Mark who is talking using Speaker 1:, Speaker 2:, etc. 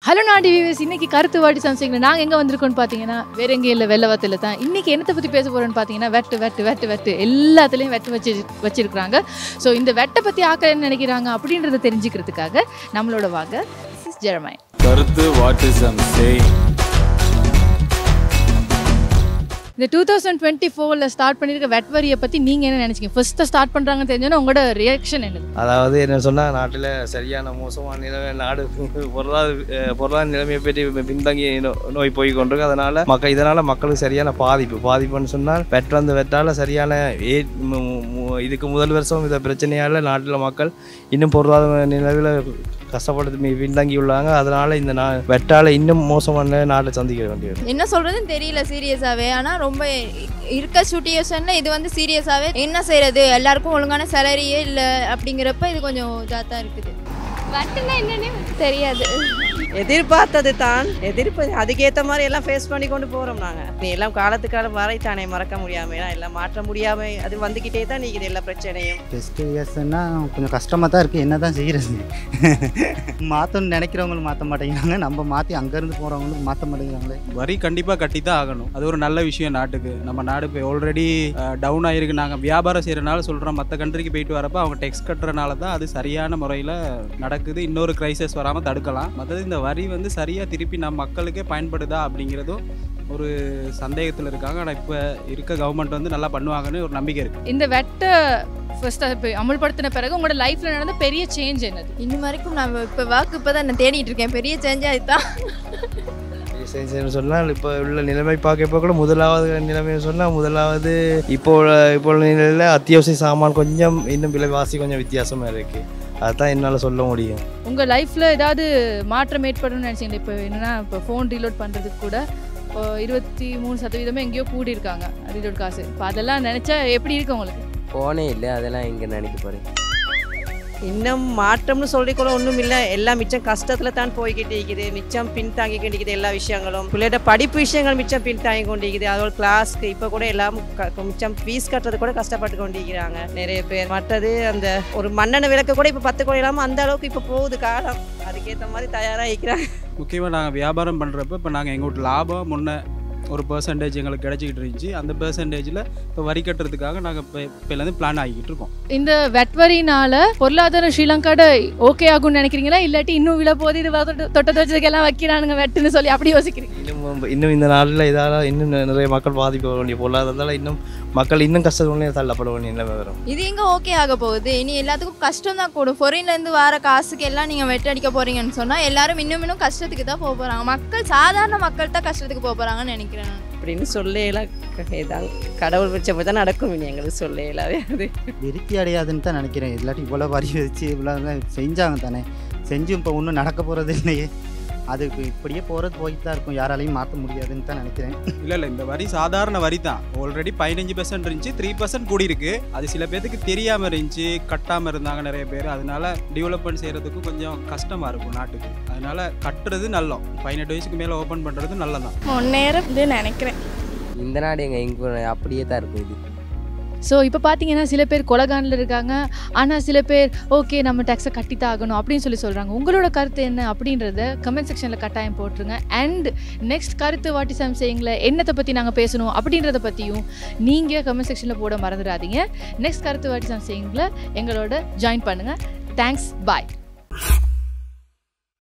Speaker 1: Hello நாடி views இன்னைக்கு கருத்து வாடி சம்சிங்கில் நாங்கள் எங்கே வந்திருக்கோம்னு பார்த்தீங்கன்னா வேற எங்கேயும் இல்லை வெள்ளவத்தில் தான் இன்னைக்கு என்னத்தை பற்றி பேச போகிறோன்னு பார்த்தீங்கன்னா வெட்டு வெட்டு வெட்டு வெட்டு எல்லாத்துலேயும் வெட்டு வச்சு வச்சிருக்கிறாங்க ஸோ இந்த வெட்டை பற்றி ஆக்க என்ன நினைக்கிறாங்க அப்படின்றத தெரிஞ்சுக்கிறதுக்காக நம்மளோட வாங்க ஜெரமாய்
Speaker 2: கருத்து வாட் இஸ் ஐம் சேயிங்
Speaker 1: இந்த டூ தௌசண்ட் டுவெண்ட்டி ஃபோரில் ஸ்டார்ட் பண்ணியிருக்க வெட் வரியை பற்றி நீங்கள் என்ன நினைச்சீங்க ஃபர்ஸ்ட்டு ஸ்டார்ட் பண்ணுறாங்கன்னு தெரிஞ்சோன்னா உங்களோட ரியாக்ஷன் என்னது
Speaker 3: அதாவது என்ன சொன்னால் நாட்டில் சரியான மோசமான நிலைமை நாடு பொருளாதார அஹ், பொருளாதார நிலைமையை பற்றி பின்தங்கி நோ- நோய் போய் கொண்டிருக்கு அதனால் மக்கள் இதனால் மக்களுக்கு சரியான பாதிப்பு பாதிப்புன்னு சொன்னால் வெட் வந்து வெட்டால் சரியான ஏ மு- மு- இதுக்கு முதல் வருஷம் இந்த பிரச்சனையால் நாட்டில் மக்கள் இன்னும் பொருளாதார நிலவில் கஷ்டப்பட்டு மி- பின்தங்கி உள்ளாங்க அதனால் இந்த நா வெட்டால் இன்னும் மோசமான நாட்டை சந்திக்க வேண்டியது
Speaker 4: என்ன சொல்றதுன்னு தெரியல சீரியஸாவே ஆனா ரொம்ப இருக்க சுச்சுவேஷன்ல இது வந்து சீரியஸாவே என்ன செய்யறது எல்லாருக்கும் ஒழுங்கான சேலரியே இல்ல அப்படிங்கிறப்ப இது கொஞ்சம் இதாக தான் இருக்குது வட்டுனா என்னன்னு தெரியாது
Speaker 5: எதிர்பார்த்தது தான் எதிர்ப்பு அதுக்கேற்ற மாதிரி எல்லாம் ஃபேஸ் பண்ணி கொண்டு போகிறோம் நாங்கள் நீ எல்லாம் காலத்துக்காலம் வரை தானே மறக்க முடியாம ஏன்னா எல்லாம் மாற்ற முடியாம அது வந்துக்கிட்டே தான் நீக்குது எல்லா பிரச்சனையும்
Speaker 6: ஃபெஸ்ட் இயர்ஸ்னா கொஞ்சம் கஷ்டமாக தான் இருக்குது என்ன தான் செய்கிறது மாற்றணும்னு நினைக்கிறவங்களும் மாற்ற மாட்டேங்கிறாங்க நம்ம மாற்றி அங்கேருந்து போகிறவங்களும் மாற்ற மாட்டேங்கிறாங்களே
Speaker 7: வரி கண்டிப்பாக கட்டி தான் ஆகணும் அது ஒரு நல்ல விஷயம் நாட்டுக்கு நம்ம நாடு இப்போ ஆல்ரெடி டவுன் ஆகிருக்கு நாங்கள் வியாபாரம் செய்கிறனால சொல்கிறோம் மற்ற கண்ட்ரிக்கு போயிட்டு வரப்போ அவங்க டெக்ஸ் கட்டுறனால தான் அது சரியான முறையில் நடக்குது இன்னொரு கிரைசஸ் வராமல் தடுக்கலாம் மற்றது இந்த வரி வந்து சரியாக திருப்பி நம்ம மக்களுக்கே பயன்படுதா அப்படிங்கிறதும் ஒரு சந்தேகத்தில் இருக்காங்க ஆனால் இப்போ இருக்க கவர்மெண்ட் வந்து நல்லா பண்ணுவாங்கன்னு ஒரு நம்பிக்கை இருக்குது
Speaker 1: இந்த வெட்டை ஃபர்ஸ்ட் இப்போ அமல்படுத்தின பிறகு உங்களோட லைஃப்பில் நடந்த பெரிய சேஞ்ச் என்னது
Speaker 4: இன்னும் வரைக்கும் நான் இப்போ வாக்கு இப்போ தான் நான் தேடிட்டு இருக்கேன் பெரிய சேஞ்சாக இதுதான்
Speaker 3: செஞ்சு சொன்னால் இப்போ உள்ள நிலைமை பார்க்கப்போ கூட முதலாவது நிலைமையை சொன்னால் முதலாவது இப்போ உள்ள- இப்போ உள்ள நிலையில் அத்தியாவசிய சாமான் கொஞ்சம் இன்னும் விலைவாசி கொஞ்சம் வித்தியாசமாக இருக்குது அதுதான் என்னால் சொல்ல முடியும்
Speaker 1: உங்கள் லைஃப்பில் ஏதாவது மாற்றம் ஏற்படும்னு நினச்சிங்க இப்போ என்னன்னா இப்போ ஃபோன் ரீலோட் பண்ணுறதுக்கு கூட இப்போ இருபத்தி மூணு சதவீதமே எங்கேயோ கூடி இருக்காங்க ரீலோட் காசு இப்போ அதெல்லாம் நினச்சா எப்படி இருக்கு உங்களுக்கு
Speaker 8: போனே இல்லை அதெல்லாம் இங்கே நினைக்க போகிறேன்
Speaker 5: இன்னும் மாற்றம்னு சொல்லிக்கூட ஒன்றும் இல்லை எல்லாம் மிச்சம் கஷ்டத்தில் தான் போய்கிட்டு இருக்குது மிச்சம் பின்தாங்கி கொண்டிருக்குது எல்லா விஷயங்களும் பிள்ளையோட படிப்பு விஷயங்கள் மிச்சம் பின்தாங்கி கொண்டிருக்குது அதோட கிளாஸ்க்கு இப்போ கூட எல்லாம் க- மிச்சம் ஃபீஸ் கட்டுறது கூட கஷ்டப்பட்டு கொண்டிருக்கிறாங்க நிறைய பேர் மற்றது அந்த ஒரு மண்ணெண்ணெய் விளக்கு கூட இப்போ பத்து கோடி இல்லாமல் அந்த அளவுக்கு இப்போ போகுது காலம் அதுக்கேற்ற மாதிரி தயாராக இருக்கிறாங்க
Speaker 7: முக்கியமாக நாங்கள் வியாபாரம் பண்ணுறப்ப இப்போ நாங்கள் எங்கள் வீட்டு லாபம் முன்ன ஒரு பர்சன்டேஜ் எங்களுக்கு கிடைச்சிக்கிட்டு இருந்துச்சு அந்த பெர்சன்டேஜில் இப்போ வரி கட்டுறதுக்காக நாங்கள் இப்போ இப்போலேருந்து பிளான் ஆகிக்கிட்டு இருக்கோம்
Speaker 1: இந்த வெட்வரினால பொருளாதாரம் ஸ்ரீலங்காட ஓகே ஆகும்னு நினைக்கிறீங்களா இல்லாட்டி இன்னும் விழ போது இது தொட்ட- தொட்ட தொச்சதுக்கெல்லாம் வைக்கிறானுங்க வெட்டுன்னு சொல்லி அப்படி யோசிக்கிறீங்க
Speaker 3: இன்னும் இன்னும் இந்த நாளில் இதால் இன்னும் நி- நிறைய மக்கள் பாதிக்க வேண்டிய பொருளாதாரத்தால் இன்னும் மக்கள் இன்னும் கஷ்டத்துலேயே தள்ளப்பட வேண்டிய நிலைமை வரும்
Speaker 4: இது எங்க ஓகே ஆக போகுது இனி எல்லாத்துக்கும் கஷ்டம் தான் கூடும் foreignல இருந்து வர காசுக்கு எல்லாம் நீங்க வெட்டடிக்க போறீங்கன்னு சொன்னா எல்லாரும் இன்னும் இன்னும் கஷ்டத்துக்கு தான் போக போறாங்க மக்கள் சாதாரண மக்கள் தான் கஷ்டத்துக்கு போக போறாங்கன்னு நினைக்கிறேன் நான்.
Speaker 5: அப்படின்னு சொல்லையெல்லாம் இதான் கடவுள் வச்ச தான் நடக்கும் இனி எங்களுக்கு சொல்லையலாவே அது
Speaker 6: விருத்தி அடையாதுன்னு தான் நினைக்கிறேன் இல்லாட்டி இவ்வளோ வரி வச்சு இவ்வளோ செஞ்சாங்க தானே செஞ்சும் இப்போ ஒன்றும் நடக்க போகிறது இல்லையே அது இப்ப இப்படியே போகிறது போயிட்டு தான் இருக்கும் யாராலையும் மாற்ற முடியாதுன்னு தான் நினைக்கிறேன்
Speaker 7: இல்லை இல்லை இந்த வரி சாதாரண வரி தான் ஆல்ரெடி பதினஞ்சு பர்சன்ட் இருந்துச்சு த்ரீ பர்சன்ட் கூடி இருக்கு அது சில பேர்த்துக்கு தெரியாமல் இருந்துச்சு கட்டாமல் இருந்தாங்க நிறைய பேர் அதனால டெவலப்மெண்ட் செய்கிறதுக்கும் கொஞ்சம் கஷ்டமாக இருக்கும் நாட்டுக்கு அதனால கட்டுறது நல்லம் பதினெட்டு வயசுக்கு மேலே ஓப்பன் பண்ணுறது நல்லதான்
Speaker 4: முன்னேறம் நினைக்கிறேன்
Speaker 8: இந்த நாடு எங்கள் எங்கே அப்படியே தான் இருக்கும் இது
Speaker 1: ஸோ இப்போ பார்த்தீங்கன்னா சில பேர் கொலகானில் இருக்காங்க ஆனால் சில பேர் ஓகே நம்ம டேக்ஸை கட்டித்தான் ஆகணும் அப்படின்னு சொல்லி சொல்கிறாங்க உங்களோட கருத்து என்ன அப்படின்றத கமெண்ட் செக்ஷனில் கட்டாயம் போட்டுருங்க அண்ட் நெக்ஸ்ட் கருத்து வாட்டி சாம் செய்யுங்கள என்னத்தை பற்றி நாங்கள் பேசணும் அப்படின்றத பற்றியும் நீங்கள் கமெண்ட் செக்ஷனில் போட மறந்துடாதீங்க நெக்ஸ்ட் கருத்து வாட்டி சாம் செய்யுங்கள எங்களோட ஜாயின் பண்ணுங்கள் தேங்க்ஸ் பாய்